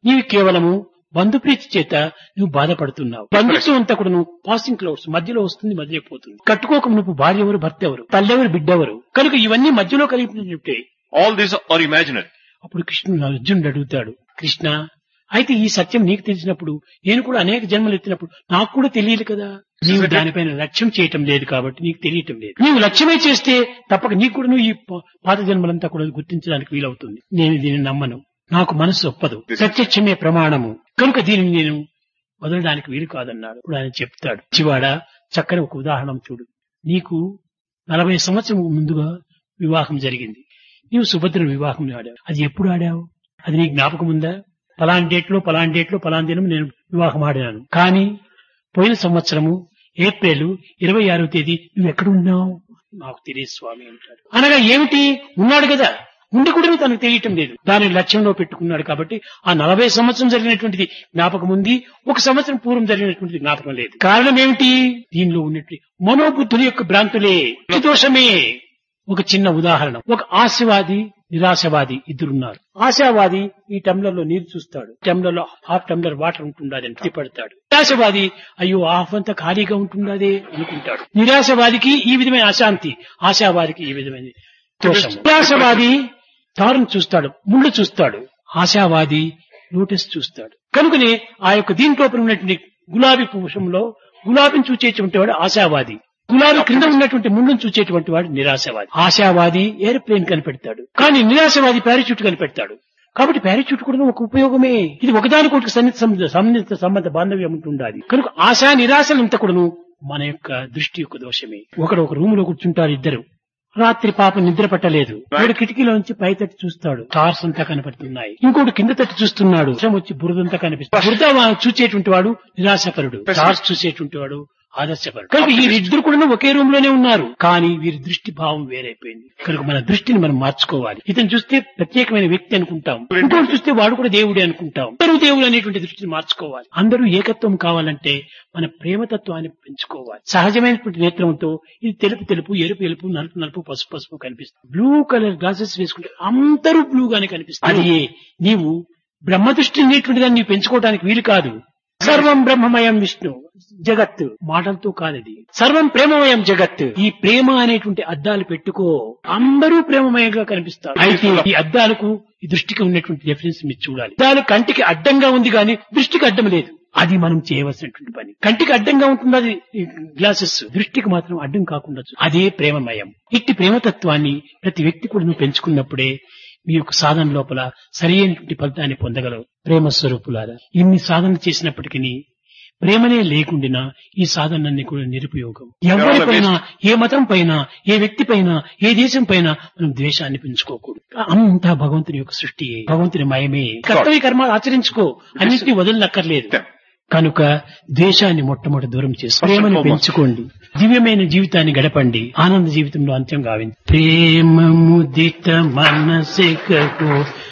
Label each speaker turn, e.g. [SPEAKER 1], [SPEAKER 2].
[SPEAKER 1] నీవు కేవలము బంధుప్రీతి చేత నువ్వు బాధపడుతున్నావు బంధుత్వం అంతా కూడా నువ్వు పాసింగ్ క్లౌడ్స్ మధ్యలో వస్తుంది మధ్యలో పోతుంది కట్టుకోక నువ్వు భార్య ఎవరు భర్త ఎవరు తల్లెవరు బిడ్డెవరు కనుక ఇవన్నీ మధ్యలో కలిపి
[SPEAKER 2] All these are imaginary.
[SPEAKER 1] అప్పుడు కృష్ణుడు అర్జునుడు అడుగుతాడు కృష్ణ అయితే ఈ సత్యం నీకు తెలిసినప్పుడు నేను కూడా అనేక జన్మలు ఎత్తినప్పుడు నాకు కూడా తెలియదు కదా నీవు దానిపైన లక్ష్యం చేయటం లేదు కాబట్టి నీకు తెలియటం లేదు నీవు లక్ష్యమే చేస్తే తప్పక నీకు కూడా నువ్వు ఈ ప- పాత జన్మలంతా కూడా గుర్తించడానికి వీలవుతుంది నేను దీనిని నమ్మను నాకు మనసు ఒప్పదు ప్రత్యక్షమే ప్రమాణము కనుక దీనిని నేను వదలడానికి వీలు కాదన్నాడు ఇప్పుడు ఆయన చెప్తాడు చివాడా చక్కని ఒక ఉదాహరణ చూడు నీకు నలభై సంవత్సరం ముందుగా వివాహం జరిగింది నీవు సుభద్ర వివాహం ఆడావు అది ఎప్పుడు ఆడావు అది నీకు జ్ఞాపకం ఉందా పలాన్ డేట్ లో పలాన్ డేట్ లో పలాన్ దినం నేను వివాహం ఆడాను కానీ పోయిన సంవత్సరము ఏప్రిల్ ఇరవై ఆరవ తేదీ నువ్వు ఎక్కడ ఉన్నావు నాకు తెలియదు స్వామి అంటాడు అనగా ఏమిటి ఉన్నాడు కదా ఉండి కూడా తనకు తెలియటం లేదు దాని లక్ష్యంలో పెట్టుకున్నాడు కాబట్టి ఆ నలభై సంవత్సరం జరిగినటువంటిది జ్ఞాపకం ఉంది ఒక సంవత్సరం పూర్వం జరిగినటువంటిది జ్ఞాపకం లేదు కారణం ఏమిటి దీనిలో ఉన్నట్టు మనోబుద్ధుల యొక్క భ్రాంతులే ఈ దోషమే ఒక చిన్న ఉదాహరణ ఒక ఆశవాది నిరాశవాది ఇద్దరున్నారు ఆశావాది ఈ టంబ్లర్ లో నీరు చూస్తాడు టంబ్లర్ లో హాఫ్ టంబ్లర్ వాటర్ ఉంటుండది అని పడతాడు నిరాశవాది అయ్యో హాఫ్ అంతా ఖాళీగా ఉంటుండదే అనుకుంటాడు నిరాశవాదికి ఈ విధమైన అశాంతి ఆశావాదికి ఈ విధమైన దోషం నిరాశవాది తారును చూస్తాడు ముళ్ళు చూస్తాడు ఆశావాది లోటస్ చూస్తాడు కనుకనే ఆ యొక్క దీంట్లో ఉన్నటువంటి గులాబీ పురుషంలో గులాబీని చూచేటువంటి వాడు ఆశావాది గులాబీ క్రింద ఉన్నటువంటి ముళ్ళను చూచేటువంటి వాడు నిరాశవాది ఆశావాది ఏరోప్లేన్ కనిపెడతాడు కానీ నిరాశవాది పారాచూట్ కనిపెడతాడు కాబట్టి పారాచూట్ కూడా ఒక ఉపయోగమే ఇది ఒకదానికొకటి సన్నిహిత సంబంధ సన్నిహిత సంబంధ బాంధవ్యం ఉంటుండాలి కనుక ఆశా నిరాశలంతా కూడాను మన యొక్క దృష్టి యొక్క దోషమే ఒకడు ఒక రూమ్ లో కూర్చుంటారు ఇద్దరు రాత్రి పాప నిద్ర పట్టలేదు వాడు కిటికీలోంచి పై తట్టి చూస్తాడు స్టార్స్ అంతా కనపడుతున్నాయి ఇంకోటి కింద తట్టి చూస్తున్నాడు వర్షం వచ్చి బురదంతా కనిపిస్తుంది బురద వా- చూచేటువంటి వాడు నిరాశపరుడు స్టార్స్ చూసేటువంటి వాడు ఆదర్శపరుడు కనుక వీరిద్దరు కూడా ఒకే రూమ్ లోనే ఉన్నారు కానీ వీరి దృష్టి భావం వేరైపోయింది కనుక మన దృష్టిని మనం మార్చుకోవాలి ఇతను చూస్తే ప్రత్యేకమైన వ్యక్తి అనుకుంటాం ఇంకోటి చూస్తే వాడు కూడా దేవుడే అనుకుంటాం అందరూ దేవుడు అనేటువంటి దృష్టిని మార్చుకోవాలి అందరూ ఏకత్వం కావాలంటే మన ప్రేమతత్వాన్ని పెంచుకోవాలి సహజమైనటువంటి నేత్రంతో ఇది తెలుపు తెలుపు ఎరుపు ఎరుపు నలుపు నలుపు పసుపు పసుపు కనిపిస్తుంది బ్లూ కలర్ గ్లాసెస్ వేసుకుంటే అందరూ బ్లూ గానే కనిపిస్తుంది అది నీవు బ్రహ్మ దృష్టి అనేటువంటి దాన్ని నీవు పెంచుకోవడానికి వీలు కాదు సర్వం బ్రహ్మమయం విష్ణు జగత్ మాటలతో కాదది సర్వం ప్రేమమయం జగత్ ఈ ప్రేమ అనేటువంటి అద్దాలు పెట్టుకో అందరూ ప్రేమమయంగా కనిపిస్తారు అయితే ఈ అద్దాలకు ఈ దృష్టికి ఉన్నటువంటి డిఫరెన్స్ మీరు చూడాలి అద్దాలు కంటికి అడ్డంగా ఉంది కానీ దృష్టికి అడ్డం లేదు అది మనం చేయవలసినటువంటి పని కంటికి అడ్డంగా ఉంటుంది అది ఈ గ్లాసెస్ దృష్టికి మాత్రం అడ్డం కాకుండా చూ- అదే ప్రేమమయం ఇట్టి ప్రేమతత్వాన్ని ప్రతి వ్యక్తి కూడా నువ్వు పెంచుకున్నప్పుడే మీ యొక్క సాధన లోపల సరైనటువంటి ఫలితాన్ని పొందగలవు ప్రేమ స్వరూపులారా ఇన్ని సాధన చేసినప్పటికీ ప్రేమనే లేకుండినా ఈ సాధనన్ని కూడా నిరుపయోగం ఎవరిపైన ఏ మతం పైన ఏ వ్యక్తి పైన ఏ దేశం పైన మనం ద్వేషాన్ని పెంచుకోకూడదు అంతా భగవంతుని యొక్క సృష్టి భగవంతుని మయమే కర్తవ్య కర్మాలు ఆచరించుకో అన్నింటినీ వదిలినక్కర్లేదు కనుక ద్వేషాన్ని మొట్టమొదటి దూరం చేసి ప్రేమను పెంచుకోండి దివ్యమైన జీవితాన్ని గడపండి ఆనంద జీవితంలో అంత్యం కావింది ప్రేమ ముదిత మనసే కహో